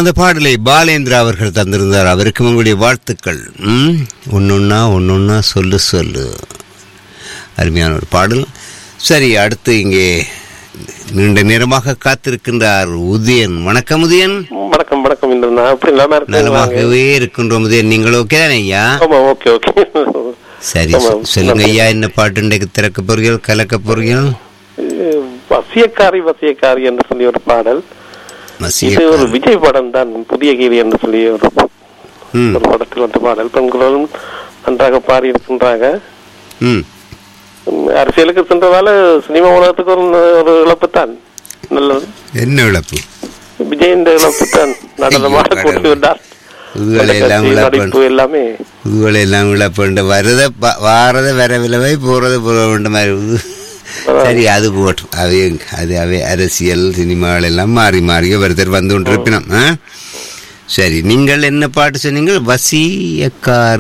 அந்த பாடலை பாலேந்திரா அவர்கள் தந்திருந்தார் அவருக்கும் உங்களுடைய வாழ்த்துக்கள் ம் ஒன்னொன்னா ஒன்னொன்னா சொல்லு சொல்லு அருமையான ஒரு பாடல் சரி அடுத்து இங்கே நீண்ட நேரமாக காத்திருக்கின்றார் உதயன் வணக்கம் உதயன் வணக்கம் வணக்கம் இந்த நான் எப்படி நல்லா இருக்கேன் நலமாகவே இருக்கின்றோம் உதயன் நீங்கள் ஓகே தானே ஐயா ஆமா ஓகே ஓகே சரி ஆமா. சொ- சொல்லுங்க ஐயா என்ன பாட்டு இன்றைக்கு திறக்க போறீர்கள் கலக்க போறீர்கள் அஹ் வசியக்காரி வசியக்காரி என்று சொல்லி ஒரு பாடல் மசிய இது ஒரு விஜய் படம் தான் புதிய கீரி என்று சொல்லி ஒரு ம் ஒரு படத்தில் வந்த பாடல் பெண்களும் நன்றாக பாடி இருக்கின்றாங்க ம் உம், அரசியலுக்கு சென்றதால சினிமா உலகத்துக்கு ஒரு ஒரு இழப்பு தான் நல்லது என்ன இழப்பு விஜய் இந்த இழப்பு தான் நடனமாக ஐயோ, கொண்டு விட்டார் இதுகளை எல்லாம் கட்சி, இழப்பு நடிப்பு எல்லாமே இதுகளை எல்லாம் இழப்பு வரத ப- வாரத வரவில்லை போறது போற வேண்ட மாதிரி இது. சரி அது போட்டும் அவை அது அவை அரசியல் சினிமாவில் எல்லாம் மாறி மாறி ஒருத்தர் வந்து கொண்டிருப்பினோம் ஆ? சரி நீங்கள் என்ன பாட்டு சொன்னீங்க வசியக்கார்